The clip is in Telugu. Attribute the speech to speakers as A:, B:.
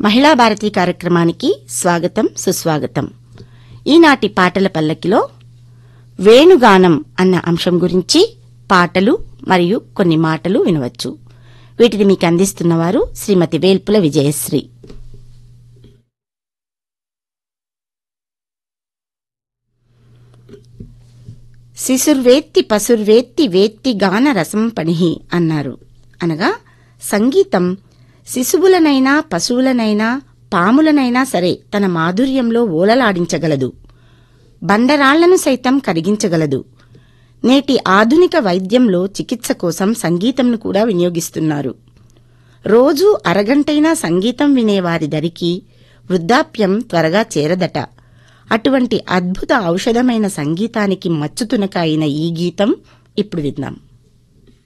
A: మహిళా భారతి కార్యక్రమానికి స్వాగతం సుస్వాగతం ఈనాటి పాటల పల్లకిలో వేణుగానం అన్న అంశం గురించి పాటలు మరియు కొన్ని మాటలు వినవచ్చు వీటిని మీకు అందిస్తున్నవారు శ్రీమతి వేల్పుల విజయశ్రీ శిశుర్వేత్తి పశుర్వేత్తి వేత్తి గాన రసం పణిహి అన్నారు అనగా సంగీతం శిశువులనైనా పశువులనైనా పాములనైనా సరే తన మాధుర్యంలో ఓలలాడించగలదు బండరాళ్లను సైతం కరిగించగలదు నేటి ఆధునిక వైద్యంలో చికిత్స కోసం సంగీతంను కూడా వినియోగిస్తున్నారు రోజూ అరగంటైనా సంగీతం వినేవారి దరికి వృద్ధాప్యం త్వరగా చేరదట అటువంటి అద్భుత ఔషధమైన సంగీతానికి మచ్చుతునక అయిన ఈ గీతం ఇప్పుడు విందాం